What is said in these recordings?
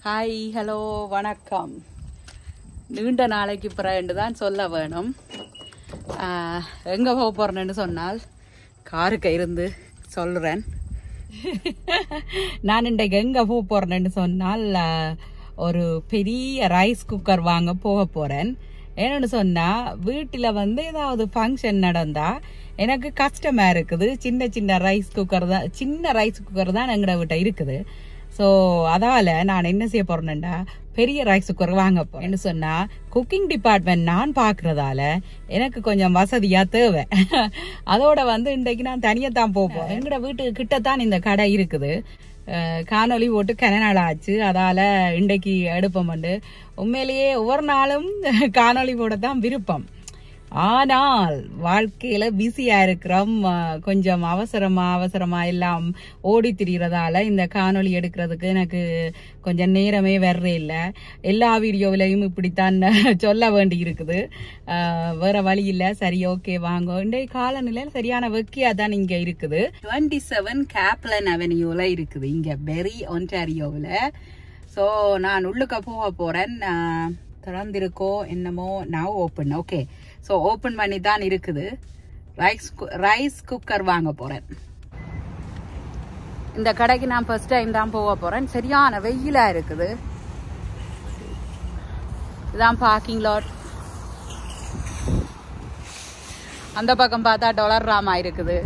Hi hello வணக்கம் நீண்ட நாளைக்கு பிறகு தான் சொல்ல வேணும் ஆஹ், எங்க போக போறேன்னு சொன்னால் காருக்கு இருந்து சொல்றேன் நான் இன்றைக்கு எங்க போக போறேன்னு சொன்னால் ஆஹ், ஒரு பெரிய ரைஸ் குக்கர் வாங்க போக போறேன் என்னன்னு சொன்னா வீட்டுல வந்து ஏதாவது ஃபங்க்ஷன் நடந்தா எனக்கு கஷ்டமா இருக்குது சின்ன சின்ன ரைஸ் குக்கர் தான் சின்ன ரைஸ் குக்கர் தான் எங்கட வீட்டை இருக்குது ஸோ அதால நான் என்ன செய்ய போறேன்டா பெரிய ரைஸ் குக்கர் வாங்க போறேன்னு சொன்னா குக்கிங் டிபார்ட்மெண்ட் நான் பாக்குறதால எனக்கு கொஞ்சம் வசதியா தேவை அதோட வந்து இன்றைக்கு நான் தனியா தான் போப்போம் எங்கட வீட்டுக்கு கிட்டத்தான் இந்த கடை இருக்குது அஹ் காணொளி போட்டு கன நாள் ஆச்சு அதால இன்றைக்கு எடுப்போம் உண்மையிலேயே ஒவ்வொரு நாளும் காணொளி போட தான் விருப்பம் ஆனால் வாழ்க்கையில பிஸியா இருக்கிறோம் அஹ் கொஞ்சம் அவசரமா அவசரமா எல்லாம் ஓடி திரியறதால இந்த காணொளி எடுக்கிறதுக்கு எனக்கு கொஞ்சம் நேரமே வர்றே இல்லை எல்லா வீடியோவிலையும் இப்படித்தான் சொல்ல வேண்டி இருக்குது அஹ் வேற வழி இல்ல சரி ஓகே வாங்க இன்றைய காலநிலை சரியான வெக்கியா தான் இங்க இருக்குது டுவெண்ட்டி செவன் கேப்லன் அவென்யூல இருக்குது இங்க பெரி ஒன்டாரியோவில் ஸோ நான் உள்ளுக்க போக போறேன் அஹ் திறந்திருக்கோ என்னமோ நான் ஓப்பன் ஓகே ஸோ ஓப்பன் பண்ணி தான் இருக்குது ரைஸ் ரைஸ் குக்கர் வாங்க போறேன் இந்த கடைக்கு நான் ஃபர்ஸ்ட் டைம் தான் போக போறேன் சரியான வெயிலா இருக்குது இதான் பார்க்கிங் லாட் அந்த பக்கம் பார்த்தா டொலர் ராமா இருக்குது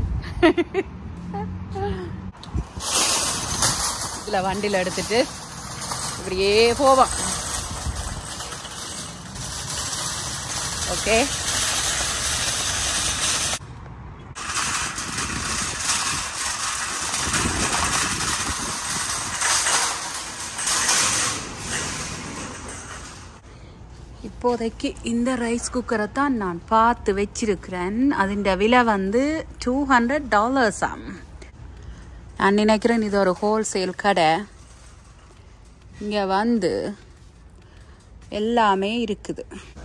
இதுல வண்டியில எடுத்துட்டு இப்படியே போவோம் ஓகே இப்போதைக்கு இந்த ரைஸ் குக்கரை தான் நான் பார்த்து வச்சிருக்கிறேன் அதிൻ്റെ விலை வந்து டூ ஹண்ட்ரட் டாலர்ஸாம் நான் நினைக்கிறேன் இது ஒரு ஹோல்சேல் கடை இங்கே வந்து எல்லாமே இருக்குது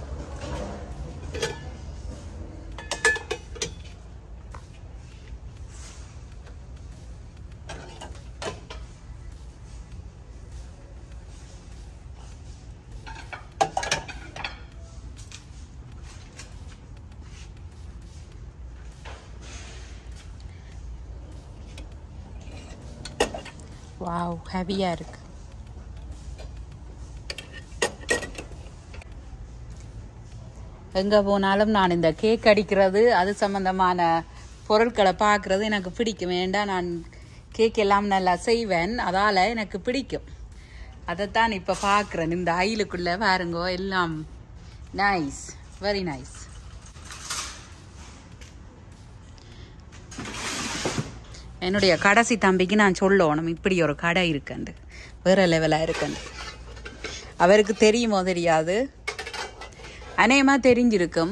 வாவ் ஹெவியாக இருக்கு எங்கே போனாலும் நான் இந்த கேக் அடிக்கிறது அது சம்பந்தமான பொருட்களை பார்க்கறது எனக்கு பிடிக்கும் வேண்டாம் நான் கேக் எல்லாம் நல்லா செய்வேன் அதால் எனக்கு பிடிக்கும் அதைத்தான் இப்போ பார்க்குறேன் இந்த ஐலுக்குள்ளே பாருங்கோ எல்லாம் நைஸ் வெரி நைஸ் என்னுடைய கடைசி தம்பிக்கு நான் சொல்லணும் இப்படி ஒரு கடை இருக்குண்டு வேற லெவலாக இருக்குண்டு அவருக்கு தெரியுமோ தெரியாது அநேகமாக தெரிஞ்சிருக்கும்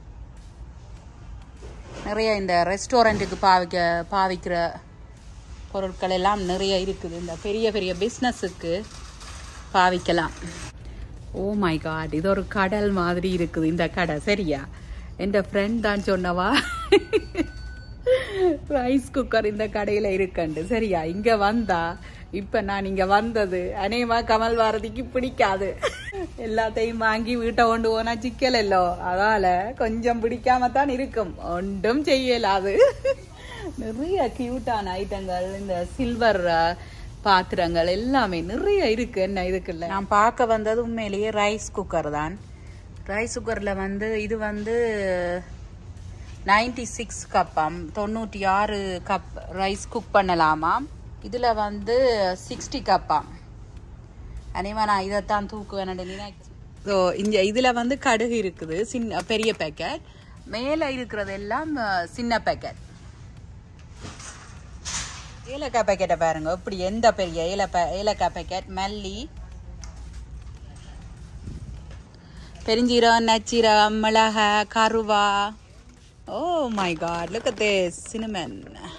நிறைய இந்த ரெஸ்டாரண்ட்டுக்கு பாவிக்க பாவிக்கிற பொருட்கள் எல்லாம் நிறைய இருக்குது இந்த பெரிய பெரிய பிஸ்னஸுக்கு பாவிக்கலாம் ஓ மை காட் இது ஒரு கடல் மாதிரி இருக்குது இந்த கடை சரியா என் ஃப்ரெண்ட் தான் சொன்னவா ரைஸ் குக்கர் இந்த கடையில இருக்கண்டு சரியா இங்க வந்தா இப்ப நான் இங்க வந்தது அநேகமா கமல் பாரதிக்கு பிடிக்காது எல்லாத்தையும் வாங்கி வீட்டை கொண்டு போனா சிக்கலல்லோ அதால கொஞ்சம் பிடிக்காம தான் இருக்கும் ஒன்றும் செய்யலாது நிறைய கியூட்டான ஐட்டங்கள் இந்த சில்வர் பாத்திரங்கள் எல்லாமே நிறைய இருக்கு என்ன இதுக்குள்ள நான் பார்க்க வந்தது உண்மையிலேயே ரைஸ் குக்கர் தான் ரைஸ் குக்கர்ல வந்து இது வந்து நைன்டி சிக்ஸ் கப்பாம் தொண்ணூற்றி ஆறு கப் ரைஸ் குக் பண்ணலாமாம் இதில் வந்து சிக்ஸ்டி கப்பாம் அனிமா நான் இதைத்தான் தூக்குவேன் ஸோ இந்த இதில் வந்து கடுகு இருக்குது சின்ன பெரிய பேக்கெட் மேலே இருக்கிறது எல்லாம் அஹ், சின்ன பேக்கெட் ஏலக்காய் பேக்கெட்டை பாருங்க இப்படி எந்த பெரிய ஏலப்பா ஏலக்காய் பேக்கெட் மல்லி பெருஞ்சீரகம் நச்சீரகம் மிளகா கருவா oh my god look at this cinnamon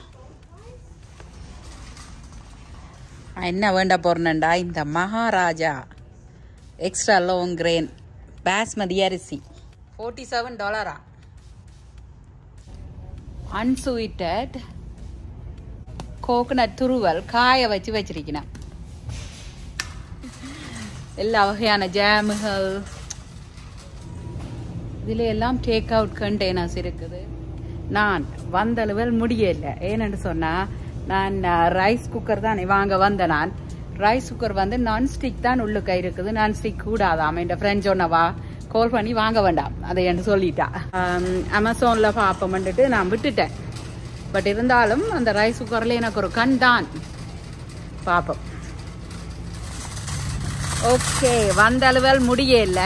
என்ன வேண்ட போறேன்டா இந்த Maharaja extra long grain basmati அரிசி ஃபோர்ட்டி செவன் டாலரா அன்ஸ்வீட்டட் கோகனட் துருவல் காய வச்சு வச்சிருக்கணும் எல்லா வகையான ஜாமுகள் இதுல எல்லாம் டேக் அவுட் கண்டெய்னர்ஸ் இருக்குது நான் வந்த அளவில் முடியல ஏன்னு சொன்னா நான் ரைஸ் குக்கர் தான் வாங்க வந்த நான் ரைஸ் குக்கர் வந்து நான் ஸ்டிக் தான் உள்ளுக்க இருக்குது நான் ஸ்டிக் கூடாதாம் என் ஃப்ரெண்ட் சொன்னவா கால் பண்ணி வாங்க வேண்டாம் அதை என்று சொல்லிட்டா அமேசானில் பார்ப்போம்ன்ட்டு நான் விட்டுட்டேன் பட் இருந்தாலும் அந்த ரைஸ் குக்கரில் எனக்கு ஒரு கண் தான் பார்ப்போம் ஓகே வந்த அளவில் முடியல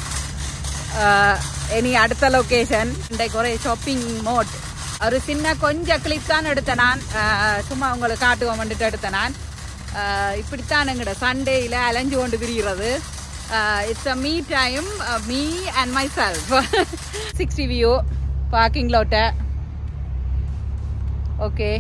இனி அடுத்த லொகேஷன் இன்றைக்கு ஒரே ஷாப்பிங் மோட் ஒரு சின்ன கொஞ்சம் கிளிப் தான் எடுத்தேன் நான் அஹ், சும்மா உங்களுக்கு காட்டுவோம் வந்துட்டு எடுத்தேன் நான் அஹ், இப்படித்தான் எங்கட சண்டேயில் அலைஞ்சு கொண்டு திரிகிறது it's a me time me and myself sixty view parking லோட்டை ஓகே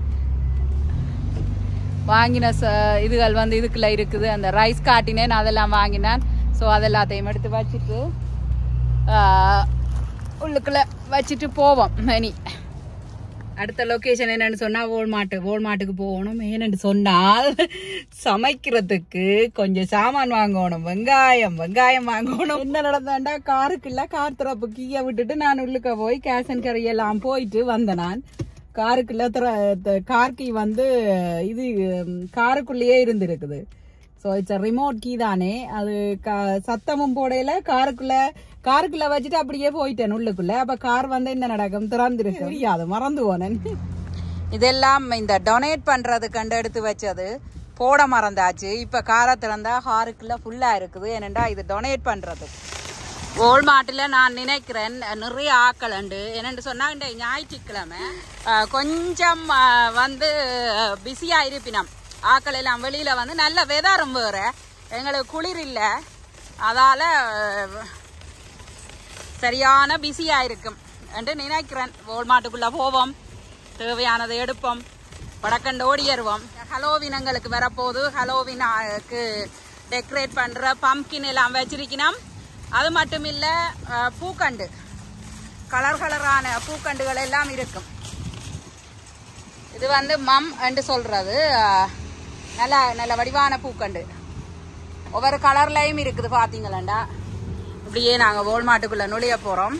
வாங்கின ச இதுகள் வந்து இதுக்குள்ள இருக்குது அந்த ரைஸ் காட்டினேன் அதெல்லாம் வாங்கினேன் ஸோ அதெல்லாத்தையும் எடுத்து வச்சுட்டு ஆஹ், உள்ளுக்குள்ள வச்சுட்டு போவோம் மணி அடுத்த லொகேஷன் என்னன்னு சொன்னா வோல்மார்ட் வோல்மார்ட்டுக்கு போகணும் ஏன்னு சொன்னால் சமைக்கிறதுக்கு கொஞ்சம் சாமான் வாங்கணும் வெங்காயம் வெங்காயம் வாங்கணும் என்ன நடந்தாண்டா காருக்கு இல்ல கார் திறப்பு கீயை விட்டுட்டு நான் உள்ளுக்க போய் கேஷ் அண்ட் கறி எல்லாம் போயிட்டு வந்தேன் நான் காருக்குள்ள கார் கீ வந்து இது ம், காருக்குள்ளேயே இருந்திருக்குது ஸோ இட்ஸ் ரிமோட் கீ தானே அது க- சத்தமும் போடையில காருக்குள்ள காருக்குள்ள வச்சுட்டு அப்படியே போயிட்டேன் உள்ளுக்குள்ள அப்ப கார் வந்து என்ன நடக்கும் திறந்திருக்கு முடியாது மறந்து போனேன் இதெல்லாம் இந்த டொனேட் பண்றது கண்டு எடுத்து வச்சது போட மறந்தாச்சு இப்ப காரை திறந்தா காருக்குள்ள ஃபுல்லா இருக்குது ஏனெண்டா இது டொனேட் பண்றது வால்மார்ட்டில் நான் நினைக்கிறேன் நிறைய ஆக்கள் உண்டு என்னென்னு சொன்னா இந்த ஞாயிற்றுக்கிழமை அஹ், கொஞ்சம் அஹ், வந்து பிஸியா இருப்பினம் ஆக்கள் எல்லாம் வெளியில வந்து நல்ல வெதாரம் வேற எங்களுக்கு குளிர் இல்லை அதால அஹ், சரியான பிஸியா இருக்கும் என்று நினைக்கிறேன் வால்மார்ட்டுக்குள்ள போவோம் தேவையானதை எடுப்போம் வடக்கண்டு ஓடியருவோம் ஹலோவின் எங்களுக்கு வரப்போகுது ஹலோவினுக்கு டெக்கரேட் பண்ற பம்கின் எல்லாம் வச்சிருக்கணும் அது மட்டும் இல்ல அஹ், பூக்கண்டு கலர் கலரான பூக்கண்டுகள் எல்லாம் இருக்கும் இது வந்து மம் என்று சொல்றது அஹ், நல்ல நல்ல வடிவான பூக்கண்டு ஒவ்வொரு கலர்லயும் இருக்குது பாத்தீங்களாண்டா இப்படியே நாங்க வோல்மார்ட்டுக்குள்ள நுழைய போறோம்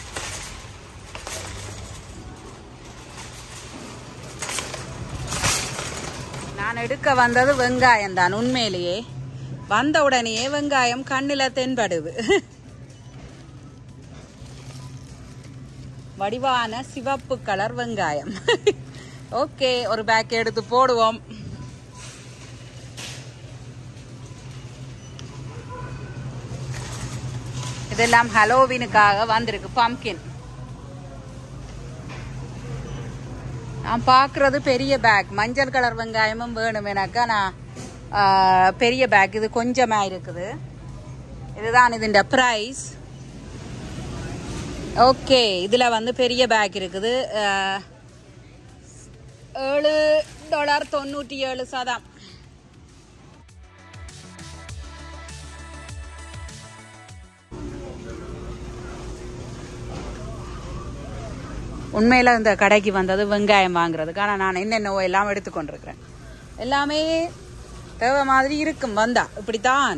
நான் எடுக்க வந்தது வெங்காயம் தான் உண்மையிலேயே வந்த உடனேயே வெங்காயம் கண்ணுல தென்படுது வடிவான சிவப்பு கலர் வெங்காயம் ஓகே ஒரு பேக் எடுத்து போடுவோம் இதெல்லாம் ஹலோவினுக்காக வந்திருக்கு பம்கின் நான் பார்க்கறது பெரிய பேக் மஞ்சள் கலர் வெங்காயமும் வேணும் எனக்கா நான் ஆ, பெரிய பேக் இது கொஞ்சமா இருக்குது இதுதான் இதுன்ற ப்ரைஸ் ஓகே இதுல வந்து பெரிய பேக் இருக்குது ஆ, ஏழு டாலர் தொண்ணூற்றி ஏழு சதம் உண்மையில இந்த கடைக்கு வந்தது வெங்காயம் வாங்குறதுக்கு ஆனா நான் என்னென்னவோ எல்லாம் எடுத்துக்கொண்டிருக்கிறேன் எல்லாமே தேவை மாதிரி இருக்கும் வந்தா இப்படித்தான்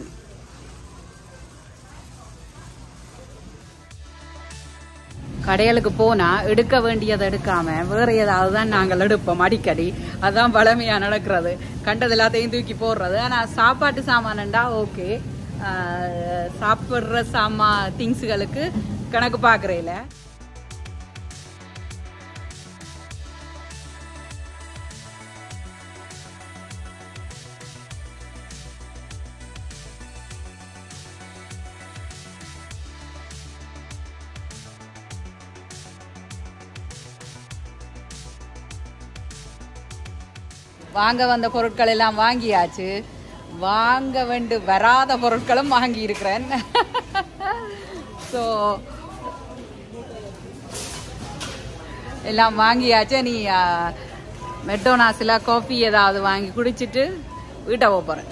கடைகளுக்கு போனா எடுக்க வேண்டியதை எடுக்காம வேற ஏதாவது தான் நாங்கள் எடுப்போம் அடிக்கடி அதான் பழமையா நடக்கிறது கண்டது எல்லாத்தையும் தூக்கி போடுறது ஆனா சாப்பாட்டு சாமானண்டா ஓகே சாப்பிடுற சாமா திங்ஸுகளுக்கு கணக்கு பாக்குறேல வாங்க வந்த பொருட்கள் எல்லாம் வாங்கியாச்சு வாங்க வேண்டு வராத பொருட்களும் வாங்கி இருக்கிறேன் ஸோ எல்லாம் வாங்கியாச்சு நீ மெட்டோனாஸில் காஃபி ஏதாவது வாங்கி குடிச்சிட்டு வீட்டை போக போகிறேன்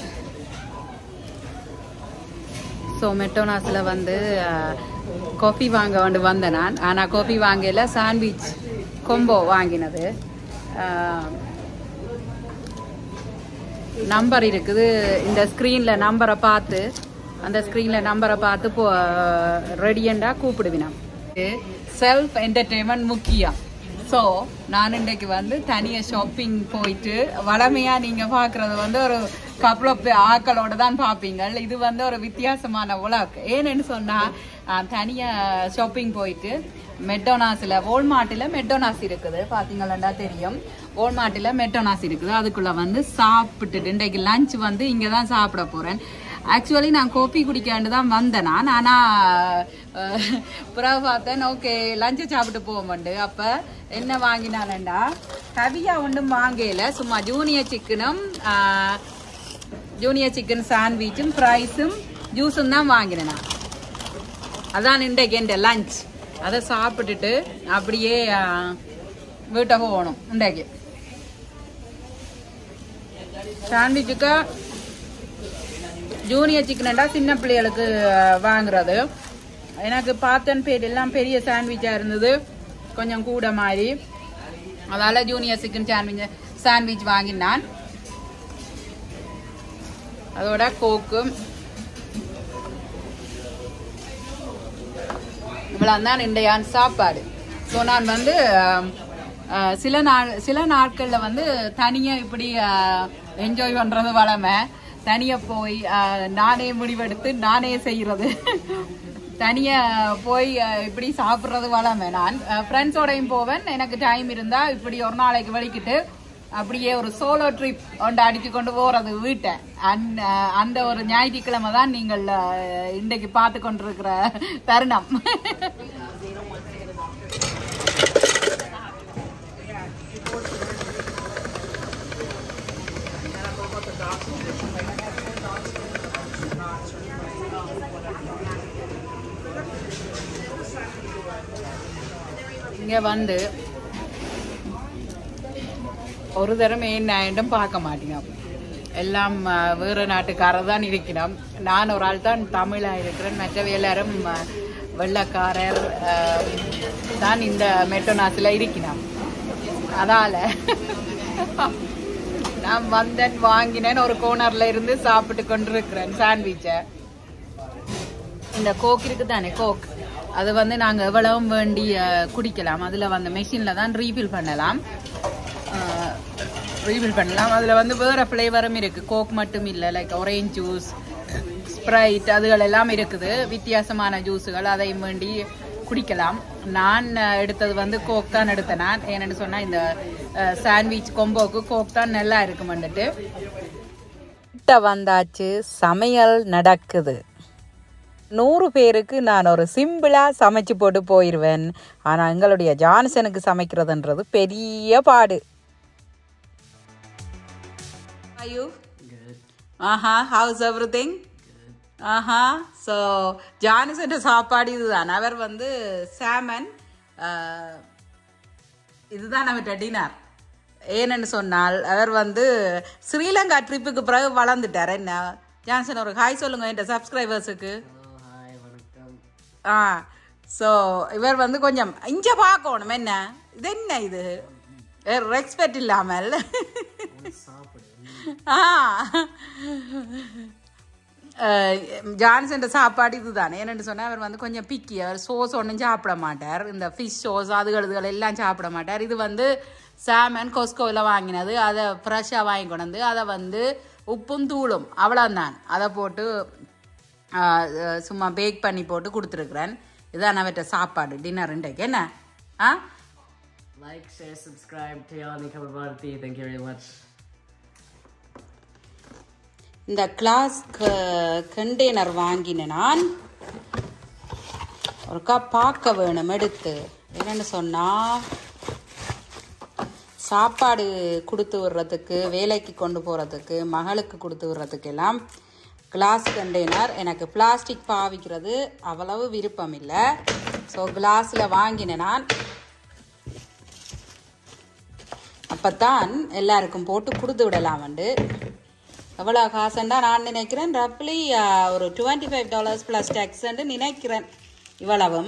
ஸோ மெட்டோனாஸில் வந்து காஃபி வாங்க வந்து வந்தேன் நான் ஆனால் காஃபி வாங்கல சாண்ட்விச் கொம்போ வாங்கினது ஆஹ், நம்பர் இருக்குது இந்த ஸ்க்ரீனில் நம்பரை பார்த்து அந்த ஸ்க்ரீனில் நம்பரை பார்த்து போ ரெடியண்டா கூப்பிடுவினான் செல்ஃப் என்டர்டெயின்மெண்ட் முக்கியம் ஸோ நான் இன்றைக்கு வந்து தனியாக ஷாப்பிங் போயிட்டு வளமையாக நீங்கள் பார்க்குறது வந்து ஒரு கப்பல் ஆஃப் ஆக்களோட தான் பார்ப்பீங்க இது வந்து ஒரு வித்தியாசமான உலக் ஏன்னு சொன்னால் தனியாக ஷாப்பிங் போயிட்டு மெட்டோனாஸில் வோல்மார்ட்டில் மெட்டோனாஸ் இருக்குது பார்த்தீங்களா தெரியும் வோல்மார்ட்டில் மெட்டோனாஸ் இருக்குது அதுக்குள்ளே வந்து சாப்பிட்டுட்டு இன்றைக்கு லஞ்ச் வந்து இங்கே தான் சாப்பிட போகிறேன் ஆக்சுவலி நான் கோபி குடிக்காண்டு தான் வந்தேன் நான் ஆனால் பிறகு பார்த்தேன் ஓகே லஞ்சை சாப்பிட்டு போவோம்ண்டு அப்போ என்ன வாங்கினானேண்டா கவியா ஒன்றும் வாங்கல சும்மா ஜூனியர் சிக்கனும் ஜூனியர் சிக்கன் சாண்ட்விச்சும் ஃப்ரைஸும் ஜூஸும் தான் வாங்கினேன் நான் அதான் இன்றைக்கு என் லஞ்ச் அதை சாப்பிட்டுட்டு அப்படியே ஆ, வீட்டை போகணும் இன்றைக்கு சாண்ட்விச்சுக்கு ஜூனியர் சிக்கனண்டா சின்ன பிள்ளைகளுக்கு அஹ், வாங்குறது எனக்கு பார்த்தன் பேர் எல்லாம் பெரிய சாண்ட்விச்சாக இருந்தது கொஞ்சம் கூட மாதிரி அதால ஜூனியர் சிக்கன் சாண்ட்விச் சாண்ட்விச் வாங்கினான் அதோட கோக்கு இவ்வளோ தான் இன்றையான் சாப்பாடு ஸோ நான் வந்து அஹ், அஹ், சில நாள் சில நாட்களில் வந்து தனியாக இப்படி என்ஜாய் பண்ணுறது வளமை தனியாக போய் அஹ், நானே முடிவெடுத்து நானே செய்கிறது தனியாக போய் அஹ், இப்படி சாப்பிட்றது வளமை நான் ஃப்ரெண்ட்ஸோடையும் போவேன் எனக்கு டைம் இருந்தால் இப்படி ஒரு நாளைக்கு வலிக்கிட்டு அப்படியே ஒரு சோலோ ட்ரிப் ஒன்று அடிச்சு கொண்டு போறது வீட்டை அந்த அந்த ஒரு ஞாயிற்றுக்கிழமை தான் நீங்கள் அஹ், இன்றைக்கு பார்த்து கொண்டிருக்கிற தருணம் இங்க வந்து ஒரு தரம் என்ன பார்க்க மாட்டீங்க எல்லாம் அஹ், வேறு நாட்டுக்காரர் தான் இருக்கிறோம் நான் ஒரு ஆள் தான் தமிழாக இருக்கிறேன் மற்றவை எல்லாரும் அஹ், வெள்ளக்காரர் அஹ், தான் இந்த மெட்டோனாஸில் இருக்கிறோம் அதால நான் வந்தேன் வாங்கினேன் ஒரு கோனர்ல இருந்து சாப்பிட்டு கொண்டிருக்கிறேன் சாண்ட்விச்சை இந்த கோக் இருக்கு தானே கோக் அது வந்து நாங்கள் எவ்வளவும் வேண்டி அஹ், குடிக்கலாம் அதில் வந்து மெஷினில் தான் ரீஃபில் பண்ணலாம் ரீஃபில் பண்ணலாம் அதில் வந்து வேறு ஃப்ளேவரும் இருக்குது கோக் மட்டும் இல்லை லைக் ஒரேஞ்ச் ஜூஸ் ஸ்ப்ரைட் அதுகள் எல்லாம் இருக்குது வித்தியாசமான ஜூஸுகள் அதையும் வேண்டி குடிக்கலாம் நான் அஹ், எடுத்தது வந்து கோக் தான் எடுத்தேன் நான் ஏன்னு சொன்னால் இந்த சாண்ட்விச் கொம்போக்கு கோக் தான் நல்லா இருக்கும் வந்துட்டு கிட்ட வந்தாச்சு சமையல் நடக்குது நூறு பேருக்கு நான் ஒரு சிம்பிளாக சமைச்சு போட்டு போயிடுவேன் ஆனால் எங்களுடைய ஜான்சனுக்கு சமைக்கிறதுன்றது பெரிய பாடு ஆஹா ஹவுஸ் எவ்ரி திங் ஆஹா ஸோ ஜான்சன் சாப்பாடு இதுதான் அவர் வந்து சாமன் இதுதான் அவர்கிட்ட டின்னர் ஏன்னு சொன்னால் அவர் வந்து ஸ்ரீலங்கா ட்ரிப்புக்கு பிறகு வளர்ந்துட்டார் என்ன ஜான்சன் ஒரு ஹாய் சொல்லுங்க என் சப்ஸ்கிரைபர்ஸுக்கு ஆ ஸோ இவர் வந்து கொஞ்சம் இங்கே பார்க்கணும் என்ன இது என்ன இது ரெஸ்பெக்ட் இல்லாமல் ஆ ஜான்சன் சாப்பாடு இதுதானே என்னென்னு சொன்னால் அவர் வந்து கொஞ்சம் பிக்கி அவர் சோஸ் ஒன்றும் சாப்பிட மாட்டார் இந்த ஃபிஷ் சோஸ் அதுகள் இதுகள் எல்லாம் சாப்பிட மாட்டார் இது வந்து சாமன் கொஸ்கோவில் வாங்கினது அதை ஃப்ரெஷ்ஷாக வாங்கி கொண்டு வந்து அதை வந்து உப்பும் தூளும் அவ்வளோதான் அதை போட்டு ஆ, அஹ், சும்மா பேக் பண்ணி போட்டு கொடுத்துருக்குறேன் இதான் அவர்கிட்ட சாப்பாடு டின்னர் இன்றைக்கு என்ன ஆ Like, share, subscribe to Yali Kabarti. Thank you very much. இந்த கிளாஸ் கண்டெய்னர் வாங்கினேன் நான் ஒருக்கா பார்க்க வேணும் எடுத்து என்னன்னு சொன்னா சாப்பாடு கொடுத்து விடுறதுக்கு வேலைக்கு கொண்டு போகிறதுக்கு மகளுக்கு கொடுத்து விடுறதுக்கு எல்லாம் கிளாஸ் கண்டெய்னர் எனக்கு பிளாஸ்டிக் பாவிக்கிறது அவ்வளவு விருப்பம் இல்லை ஸோ கிளாஸில் வாங்கினேன் நான் அப்பத்தான் எல்லாருக்கும் போட்டு கொடுத்து விடலாம் வந்து எவ்வளோ காசுண்டா நான் நினைக்கிறேன் ரஃப்லி ஒரு டுவெண்ட்டி ஃபைவ் டாலர்ஸ் ப்ளஸ் டேக்ஸ்ன்னு நினைக்கிறேன் இவ்வளவும்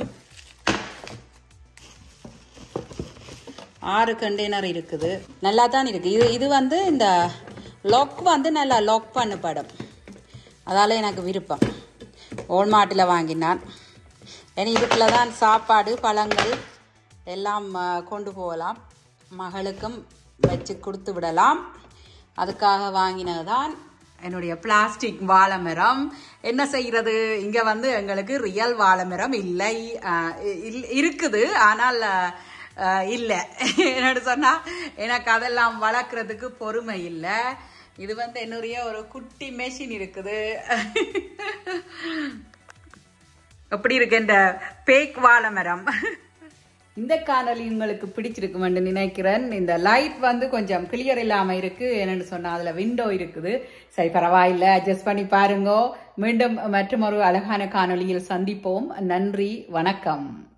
ஆறு கண்டெய்னர் இருக்குது நல்லா தான் இருக்குது இது இது வந்து இந்த லொக் வந்து நல்லா லொக் பண்ணப்படும் அதால் எனக்கு விருப்பம் ஓல்மாட்டில் வாங்கினான் ஏன்னா இதுக்குள்ள தான் சாப்பாடு பழங்கள் எல்லாம் ஆ, கொண்டு போகலாம் மகளுக்கும் வச்சு கொடுத்து விடலாம் அதுக்காக வாங்கினது தான் என்னுடைய பிளாஸ்டிக் வாழைமரம் என்ன செய்கிறது இங்கே வந்து எங்களுக்கு ரியல் வாழைமரம் இல்லை ஆ, இல்- இருக்குது ஆனால் ஆ, இல்லை என்னோட சொன்னால் எனக்கு அதெல்லாம் வளர்க்குறதுக்கு பொறுமை இல்லை இது வந்து என்னுடைய ஒரு குட்டி மெஷின் இருக்குது எப்படி இருக்கு இந்த பேக் வாழை மரம் இந்த காணொலி உங்களுக்கு பிடிச்சிருக்கும் என்று நினைக்கிறேன் இந்த லைட் வந்து கொஞ்சம் கிளியர் இல்லாம இருக்கு என்னன்னு சொன்னா அதுல விண்டோ இருக்குது சரி பரவாயில்ல அட்ஜஸ்ட் பண்ணி பாருங்க மீண்டும் மற்றும் ஒரு அழகான காணொளியில் சந்திப்போம் நன்றி வணக்கம்